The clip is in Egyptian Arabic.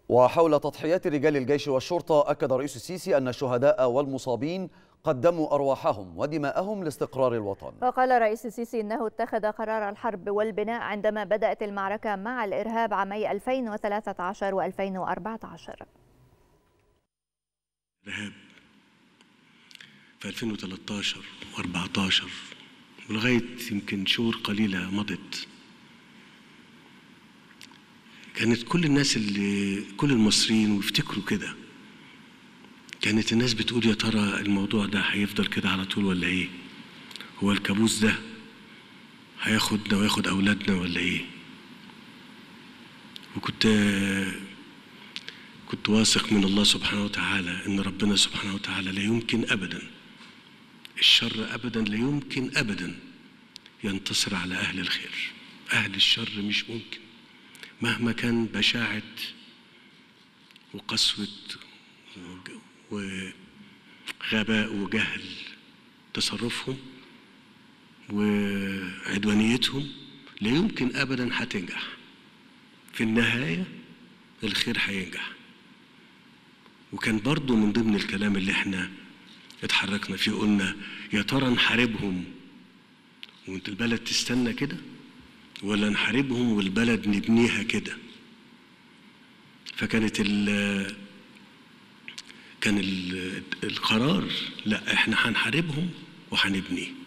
وحول تضحيات رجال الجيش والشرطة أكد رئيس السيسي أن الشهداء والمصابين قدموا أرواحهم ودماءهم لاستقرار الوطن وقال رئيس السيسي أنه اتخذ قرار الحرب والبناء عندما بدأت المعركة مع الإرهاب عامي 2013 و2014 الإرهاب في 2013 و14 ولغاية يمكن شهور قليلة مضت كانت كل الناس اللي كل المصريين ويفتكروا كده كانت الناس بتقول يا ترى الموضوع ده هيفضل كده على طول ولا ايه هو الكابوس ده هياخدنا وياخد اولادنا ولا ايه وكنت كنت واثق من الله سبحانه وتعالى ان ربنا سبحانه وتعالى لا يمكن ابدا الشر ابدا لا يمكن ابدا ينتصر على اهل الخير اهل الشر مش ممكن مهما كان بشاعه وقسوه وغباء وجهل تصرفهم وعدوانيتهم لا يمكن ابدا هتنجح في النهايه الخير هينجح وكان برضو من ضمن الكلام اللي احنا اتحركنا فيه قلنا يا ترى نحاربهم وانت البلد تستنى كده ولا نحاربهم والبلد نبنيها كده فكانت ال كان ال القرار لا احنا هنحاربهم وهنبنيه